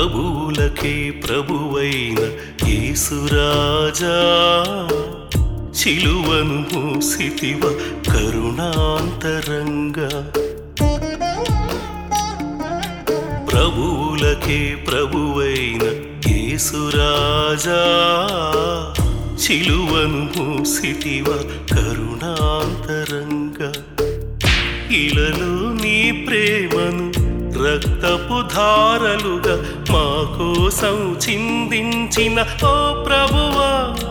ప్రభువులకే ప్రభువైన యేసురాజా చిలువను మూసితివ కరుణాంతరంగా ప్రభువులకే ప్రభువైన యేసురాజా చిలువను మూసితివ కరుణాంతరంగా ఇలలో నీ ప్రేమను రక్తపు ధారలుగా మా కోసం చిందించిన ఓ ప్రభువా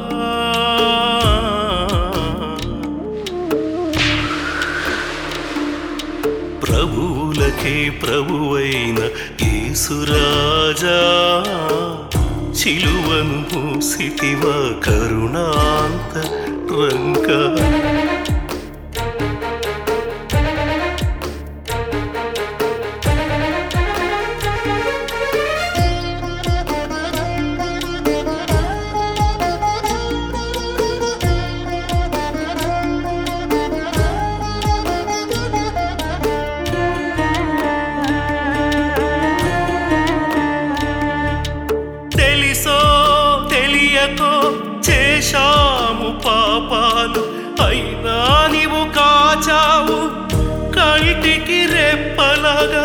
ప్రభువులకే ప్రభువైన యేసురాజా చిలువను మూసితివ కరుణాంత రంగా తెలిసో తెలియకో చేశాము పాపాలు అయినా నీవు కాచావు కంటికి రెప్పలాగా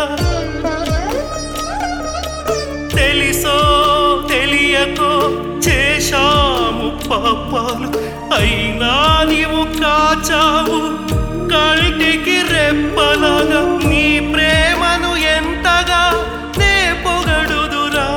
తెలిసో తెలియకో చేశాము పాపాలు అయినా నీవు కాచావు కంటికి రెప్పలాగా నీ ప్రేమను ఎంతగా నే పొగడుదురా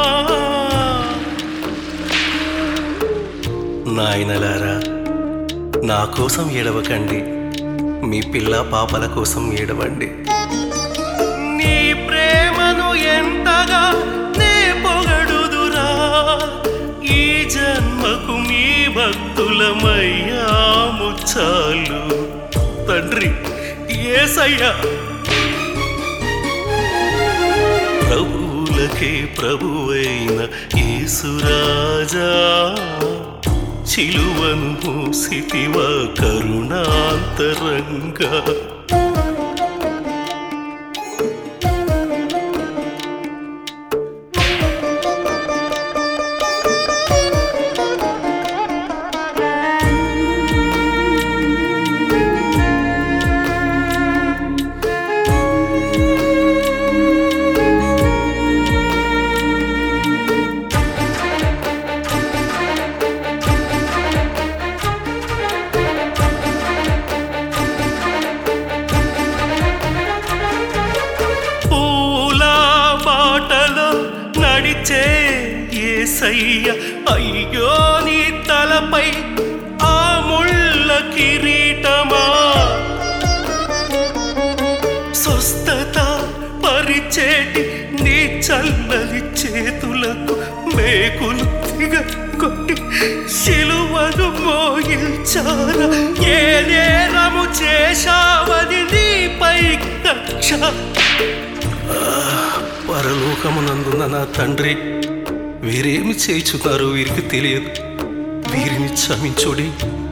నాయనలారా నా కోసం ఏడవకండి మీ పిల్ల పాపల కోసం ఏడవండి నీ ప్రేమను ఎంతగా నే పొగడుదురా ఈ జన్మకు మీ భక్తులమయ్యాము చాలు తండ్రి ఏసయ్యా ప్రభువులకే ప్రభువైన యేసురాజా చిలువను మూసితివ కరుణాంతరంగా పూల బాటలో నడిచే ఏసయ్య అయ్యో నీ తలపై ఆ ముళ్ళ కిరీటమా స్వస్థత పరిచేటి నీ చల్లని చేతులకు మేకులు దిగ కొట్టి శిలువను మోయించారా ఏ నేరము చేశావని నీపై కక్ష పరలోకమునందున్న నా తండ్రి వీరేమి చేయుచున్నారో వీరికి తెలియదు వీరిని క్షమించుడి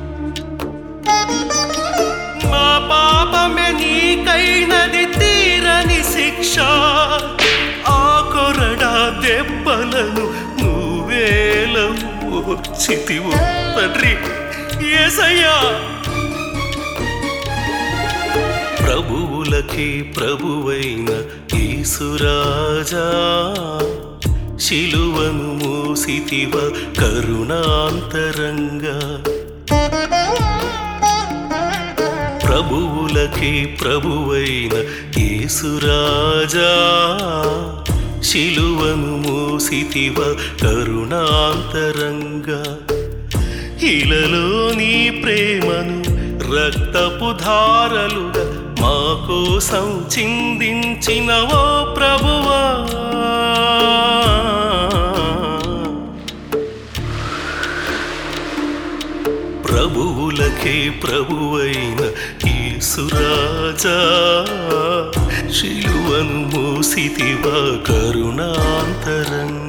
మా పాపమే నీకైనది తీరని శిక్ష ఆ కొరడా దెబ్బలను నువ్వేల ఓర్చితివు తండ్రి ఏసయ్యా ప్రభువులకి ప్రభువైన యేసురాజా శిలువను మూసితివ కరుణాంతరంగా ప్రభువులకి ప్రభువైన యేసురాజా శిలువను మూసితివ కరుణాంతరంగా ఇలలో నీ ప్రేమను రక్తపు ధారలుగా మా కోసం చిందించిన ఓ ప్రభువా ప్రభువులకే ప్రభువైన యేసురాజా శిలువను మూసితివ కరుణాంతరంగా